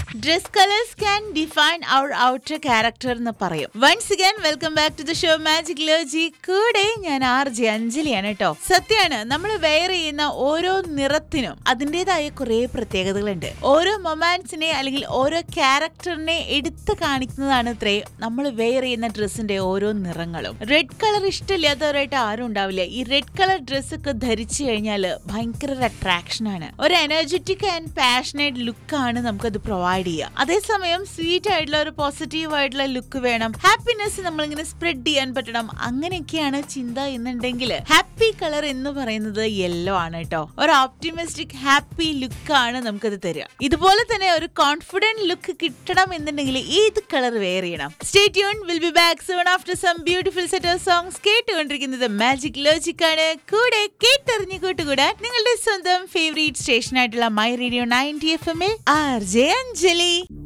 dress colours can define our outer character എന്ന് പറയും once again welcome back to the show magic logic കൂടെ ഞാൻ R J അഞ്ജലിയാണ് കേട്ടോ സത്യമാണ് നമ്മൾ വെയർ ചെയ്യുന്ന ഓരോ നിറത്തിനും അതിൻ്റെതായ കുറെ പ്രത്യേകതകളുണ്ട് ഓരോ മൊമാൻസിനെ അല്ലെങ്കിൽ ഓരോ ക്യാരക്ടറിനെ എടുത്തു കാണിക്കുന്നതാണ് ഇത്രേ നമ്മൾ വെയർ ചെയ്യുന്ന ഡ്രസ്സിന്റെ ഓരോ നിറങ്ങളും റെഡ് കളർ ഇഷ്ടമില്ലാത്തവരായിട്ട് ആരും ഉണ്ടാവില്ല ഈ റെഡ് കളർ ഡ്രസ്സ് ഒക്കെ ധരിച്ചു കഴിഞ്ഞാൽ ഭയങ്കര ഒരു അട്രാക്ഷൻ ആണ് ഒരു എനർജറ്റിക് ആൻഡ് പാഷനേറ്റ് ലുക്കാണ് നമുക്കത് പ്രൊവൈഡ് ചെയ്യുക അതേസമയം സ്വീറ്റ് ആയിട്ടുള്ള ഒരു പോസിറ്റീവ് ആയിട്ടുള്ള ലുക്ക് വേണം ഹാപ്പിനെസ് നമ്മളിങ്ങനെ സ്പ്രെഡ് ചെയ്യാൻ പറ്റണം അങ്ങനെയൊക്കെയാണ് ചിന്ത എന്നുണ്ടെങ്കിൽ ഹാപ്പി കളർ എന്ന് പറയുന്നത് യെല്ലോ ആണ് കേട്ടോ ഒരു ഓപ്റ്റിമിസ്റ്റിക് ഹാപ്പി ലുക്കാണ് നമുക്കത് തരിക ഇതുപോലെ തന്നെ ഒരു കോൺഫിഡന്റ് ലുക്ക് കിട്ടണം എന്നുണ്ടെങ്കിൽ ഏത് കളർ വെയർ ചെയ്യണം stay tune will be back soon after some beautiful set of songs കേട്ടുകൊണ്ടിരിക്കുന്നത് മാജിക് ലോജിക് ആണ് കൂടെ കേട്ടറിഞ്ഞു കൂട്ടുകൂടാൻ നിങ്ങളുടെ സ്വന്തം ഫേവറേറ്റ് സ്റ്റേഷൻ ആയിട്ടുള്ള മൈ റേഡിയോ നയൻറ്റി എഫ് എമ്മിൽ ആർ ജെ അഞ്ജലി